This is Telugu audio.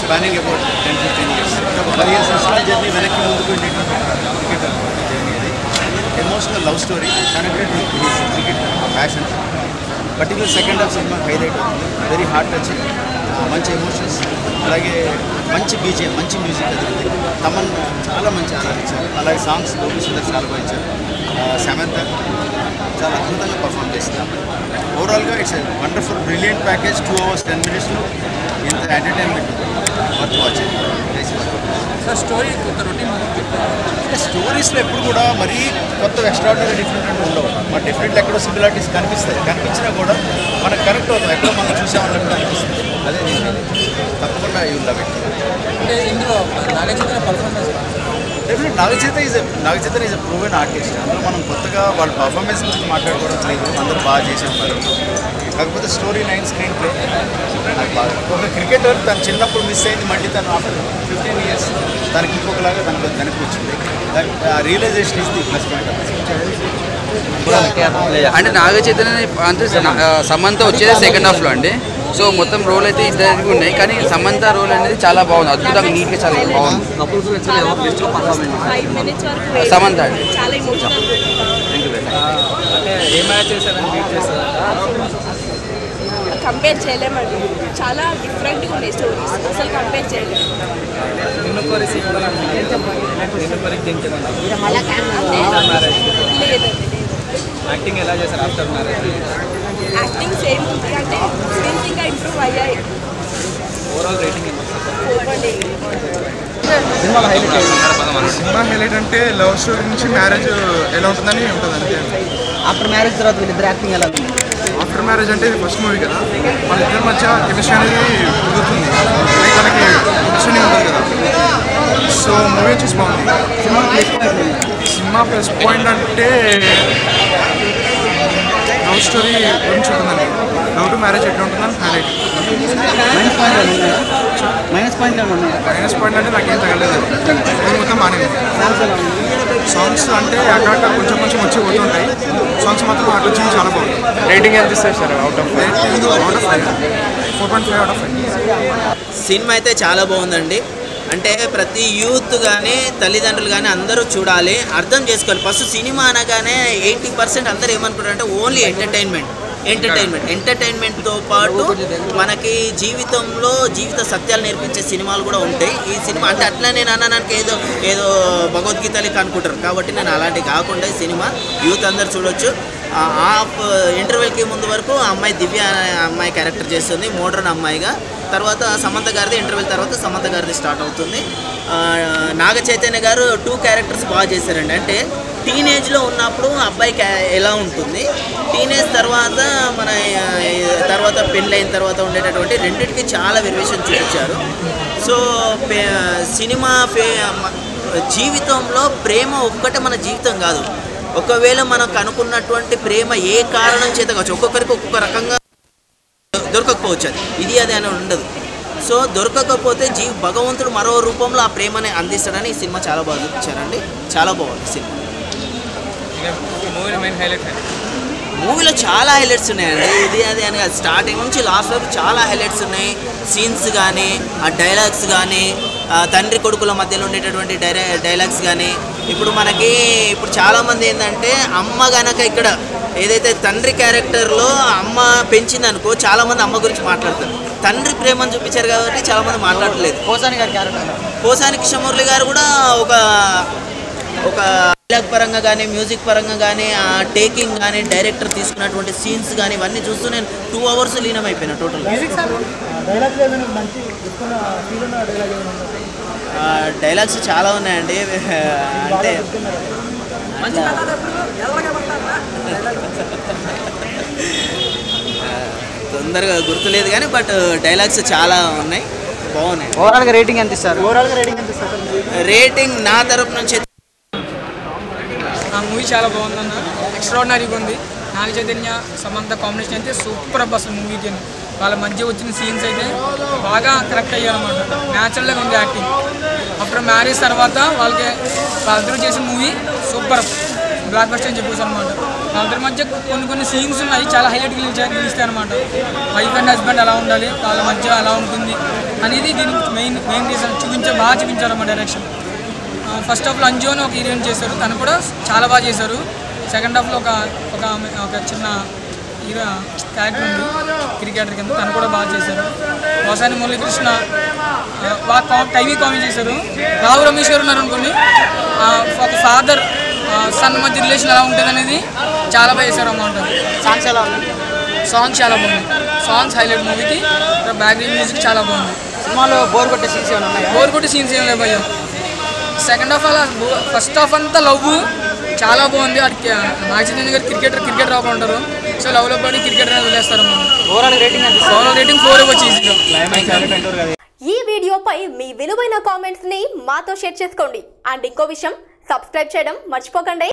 Spanning about ten fifteen years పదిహేను సంవత్సరాల జర్నీ వెనక్కి ముందుకు వెళ్ళేటువంటి క్రికెటర్ జర్నీ అది emotional love story connected cricket passion particular second half సినిమా హైలైట్ అవుతుంది వెరీ హార్ట్ టచింగ్ మంచి ఎమోషన్స్ అలాగే మంచి బీజే మంచి మ్యూజిక్ అది ఉంది తమన్ చాలా మంచి ఆరాధించారు అలాగే సాంగ్స్ గోపి సుందర్ చాలా బాగా ఇచ్చారు సెవెంత్ చాలా అద్భుతంగా పర్ఫామ్ చేసింది ఓవరాల్గా it's wonderful brilliant package two hours ten మినిట్స్లో ఇంత entertainment worth watching sir story కొంత రొటీన్ అంటే స్టోరీస్లో ఎప్పుడు కూడా మరీ కొత్త ఎక్స్ట్రాడినరీ డిఫరెంట్ అంటే ఉండవు మన డిఫరెంట్ ఎక్కడో సిమిలారిటీస్ కనిపిస్తాయి కనిపించినా కూడా మనకు కనెక్ట్ అవుతాం ఎక్కడో మనం చూసామన్నట్టు అనిపిస్తుంది అదే నేను తప్పకుండా యూ లవ్ ఇట్ అంటే ఇందులో Naga Chaitanya performance definite Naga Chaitanya is Naga Chaitanya is a proven artist అందులో మనం కొత్తగా వాళ్ళ పర్ఫార్మెన్స్ గురించి మాట్లాడుకోవడం లేదు అందరూ బాగా చేసి ఉన్నారు కాకపోతే స్టోరీ లైన్ స్క్రీన్ ప్లే నాకు బాగా ఒక క్రికెటర్ తను చిన్నప్పుడు మిస్ అయింది మళ్ళీ తను ఆఫ్టర్ ఫిఫ్టీన్ ఇయర్స్ దానికి ఇంకొకలాగా దానికి దానికి వచ్చింది realization is the plus point అంటే నాగ చైతన్య అంటే స- ఆ, సమంత వచ్చేది సెకండ్ హాఫ్లో అండి సో మొత్తం రోల్ అయితే ఇద్దరికి ఉన్నాయి కానీ సమంత రోల్ అనేది చాలా బాగుంది అద్భుతంగా నీట్గా చాలా బాగుంది కపుల్స్ నచ్చిన ఎవరు బెస్ట్ పర్ఫార్మెన్స్ ఫైవ్ మినిట్స్ వరకు సమంత అండి. చాలా ఎమోషనల్ అంటే ఏ మ్యాచ్ చేశారని బీట్ చేశారు కంపేర్ చేయలేమండి చాలా డిఫరెంట్గా ఉన్నాయి స్టోరీస్ అసలు కంపేర్ చేయలేము నిన్ను కోరి సీక్వెల్ నిన్ను కోరి దించదండి మ్యారేజ్ లేదండి లేదు యాక్టింగ్ ఎలా చేశారు ఆఫ్టర్ మ్యారేజ్ యాక్టింగ్ సేమ్ ఉంది అంటే స్కిల్స్ ఇంకా ఇంప్రూవ్ అయ్యాయి ఓవరాల్ రేటింగ్ ఎంత ఫోర్ పాయింట్ ఎయిట్ సినిమాలో హైలైట్ అయ్యింది సినిమా హైలైట్ అంటే లవ్ స్టోరీ నుంచి మ్యారేజ్ ఎలా ఉంటుందని ఉంటుంది అంతే ఆఫ్టర్ మ్యారేజ్ తర్వాత వీళ్ళిద్దరు యాక్టింగ్ ఎలా ఉంది ఆఫ్టర్ మ్యారేజ్ అంటే ఇది ఫస్ట్ మూవీ కదా వాళ్ళ ఇద్దరి మధ్య కెమిస్ట్రీ అనేది కుదురుతుంది లైక్ వాళ్ళకి కెమిస్ట్రీ ఉంటుంది కదా సో మూవీ వచ్చేసి బాగుంది సినిమా ప్లస్ పాయింట్ సినిమా ప్లస్ పాయింట్ అంటే లవ్ స్టోరీ గురించి ఉంటుందండి లవ్ టు మ్యారేజ్ ఎట్లా ఉంటుందని హైలైట్ మైనస్ పాయింట్ ఏమైనా ఉన్నాయా మైనస్ పాయింట్ ఏమైనా ఉన్నాయా మైనస్ పాయింట్ అంటే నాకేం తగలేదు మూవీ మొత్తం బాగానే ఉంది సాంగ్స్ ఎలా ఉంది సాంగ్స్ అంటే అక్కడక్కడ కొంచెం కొంచెం వచ్చి పోతుంటాయి సాంగ్స్ మాత్రం అటు వచ్చింది చాలా బాగుంది రేటింగ్ ఎంత ఇస్తారు sir out of rating out of five four point five out of five సినిమా అయితే చాలా బాగుందండి అంటే ప్రతి యూత్ కానీ తల్లిదండ్రులు కానీ అందరూ చూడాలి అర్థం చేసుకోవాలి ఫస్ట్ సినిమా అనగానే ఎయిటీ పర్సెంట్ అందరూ ఏమనుకుంటారంటే ఓన్లీ ఎంటర్టైన్మెంట్ ఎంటర్టైన్మెంట్ ఎంటర్టైన్మెంట్తో పాటు మనకి జీవితంలో జీవిత సత్యాలు నేర్పించే సినిమాలు కూడా ఉంటాయి ఈ సినిమా అంటే అట్లా నేను అన్నానికి ఏదో ఏదో భగవద్గీత లెక్క అనుకుంటారు కాబట్టి నేను అలాంటి కాకుండా ఈ సినిమా యూత్ అందరు చూడొచ్చు ఆ ఆఫ్ ఇంటర్వెల్కి ముందు వరకు ఆ అమ్మాయి దివ్య అనే అమ్మాయి క్యారెక్టర్ చేస్తుంది మోడ్రన్ అమ్మాయిగా తర్వాత సమంత గారిది ఇంటర్వెల్ తర్వాత సమంత గారిది స్టార్ట్ అవుతుంది ఆ, నాగ చైతన్య గారు టూ క్యారెక్టర్స్ బాగా చేశారండి అంటే టీనేజ్లో ఉన్నప్పుడు అబ్బాయి క్యా- ఎలా ఉంటుంది టీనేజ్ తర్వాత మన ఆ, తర్వాత పెళ్ళైన తర్వాత ఉండేటటువంటి రెండింటికి చాలా వెరివేషన్ చూపించారు సో పే- సినిమా ఫే మ- జీవితంలో ప్రేమ ఒక్కటే మన జీవితం కాదు ఒకవేళ మనకు అనుకున్నటువంటి ప్రేమ ఏ కారణం చేత కావచ్చు ఒక్కొక్కరికి ఒక్కొక్క రకంగా దొరకకపోవచ్చు అది ఇది అది అని ఉండదు సో దొరకకపోతే జీ భగవంతుడు మరో రూపంలో ఆ ప్రేమని అందిస్తాడని ఈ సినిమా చాలా బాగా చూపించారండి చాలా బాగుంది సినిమా మూవీ మెయిన్ హైలైట్ మూవీలో చాలా హైలైట్స్ ఉన్నాయండి ఇది అది అని కాదు స్టార్టింగ్ నుంచి లాస్ట్ వరకు చాలా హైలైట్స్ ఉన్నాయి సీన్స్ కానీ ఆ డైలాగ్స్ కానీ ఆ తండ్రి కొడుకుల మధ్యలో ఉండేటటువంటి డైరా డైలాగ్స్ కానీ ఇప్పుడు మనకి ఇప్పుడు చాలామంది ఏంటంటే అమ్మ గనక ఇక్కడ ఏదైతే తండ్రి క్యారెక్టర్లో అమ్మ పెంచింది అనుకో చాలామంది అమ్మ గురించి మాట్లాడతారు తండ్రి ప్రేమను చూపించారు కాబట్టి చాలామంది మాట్లాడలేదు పోసాని గారి క్యారెక్టర్ పోసాని కృష్ణమురళి గారు కూడా ఒక ఒక డైలాగ్ పరంగా కానీ మ్యూజిక్ పరంగా కానీ ఆ టేకింగ్ కానీ డైరెక్టర్ తీసుకున్నటువంటి సీన్స్ కానీ ఇవన్నీ చూస్తూ నేను టూ అవర్స్ లీనమైపోయినా టోటల్ డైలాగ్ ఏమైనా మంచి గుర్తున్న ఫీల్ ఉన్న డైలాగ్ ఏమైనా ఉందా? డైలాగ్స్ చాలా ఉన్నాయండి అంటే తొందరగా గుర్తులేదు కానీ బట్ డైలాగ్స్ చాలా ఉన్నాయి బాగున్నాయి ఓవరాల్గా రేటింగ్ ఎంత ఇస్తారు ఓవరాల్గా రేటింగ్ ఎంత ఇస్తారు రేటింగ్ నా తరపు నుంచి ఆ మూవీ చాలా బాగుందన్న ఎక్స్ట్రాడినరీగా ఉంది నాగ చైతన్య సమంత కాంబినేషన్ అయితే సూపర్ అబ్బా అసలు మూవీకి వాళ్ళ మధ్య వచ్చిన సీన్స్ అయితే బాగా కరెక్ట్ అయ్యారన్నమాట న్యాచురల్గా ఉంది యాక్టింగ్ ఆఫ్టర్ మ్యారేజ్ తర్వాత వాళ్ళకి వాళ్ళిద్దరూ చేసిన మూవీ సూపర్ బ్లాక్ బస్టర్ అని చెప్పేసి అనమాట వాళ్ళిద్దరి మధ్య కొన్ని కొన్ని సీన్స్ ఉన్నాయి చాలా హైలైట్ నిలుస్తాయి అనమాట వైఫ్ అండ్ హస్బెండ్ ఎలా ఉండాలి వాళ్ళ మధ్య ఎలా ఉంటుంది అనేది దీనికి మెయిన్ మెయిన్ రీజన్ చూపించే బాగా చూపించారు అన్నమాట డైరెక్షన్ ఫస్ట్ హాఫ్లో అంజు అని ఒక హీరోయిన్ చేశారు తను కూడా చాలా బాగా చేశారు సెకండ్ హాఫ్లో ఒక ఒక ఆమె- ఒక చిన్న హీరో క్యారెక్టర్ ఉంది క్రికెటర్ కింద తను కూడా బాగా చేశారు వాసాని మురళీకృష్ణ ఆ, బాగా కా టైమీ కామెడీ చేశారు రావు రమేష్ గారు ఉన్నారు అనుకోండి ఆ, ఒక ఫాదర్ సన్ మధ్య రిలేషన్ ఎలా ఉంటుంది అనేది చాలా బాగా చేశారు అన్నమాట సాంగ్స్ ఎలా ఉన్నాయి సాంగ్స్ చాలా బాగుంది సాంగ్స్ హైలైట్ మూవీకి బ్యాక్గ్రౌండ్ మ్యూజిక్ చాలా బాగుంది సినిమాలో బోర్ కొట్టే సీన్స్ ఏమైనా ఉన్నాయా బోర్ కొట్టి సీన్స్ ఏం లేవు భయ్య సెకండ్ హాఫ్ అలా ఫస్ట్ హాఫ్ అంతా లవ్ చాలా బాగుంది అది నాగచంద్ర గారు క్రికెటర్ క్రికెటర్ అవ్వకుండా ఉంటారు సో లవ్లో పడి క్రికెటర్ వదిలేస్తారు ఓవరాల్ రేటింగ్ ఎంత ఓవరాల్ రేటింగ్ ఫోర్ ఇవ్వచ్చు ఈజీగా ఈ వీడియోపై మీ విలువైన కామెంట్స్ ని మాతో షేర్ చేసుకోండి అండ్ ఇంకో విషయం సబ్స్క్రైబ్ చేయడం మర్చిపోకండి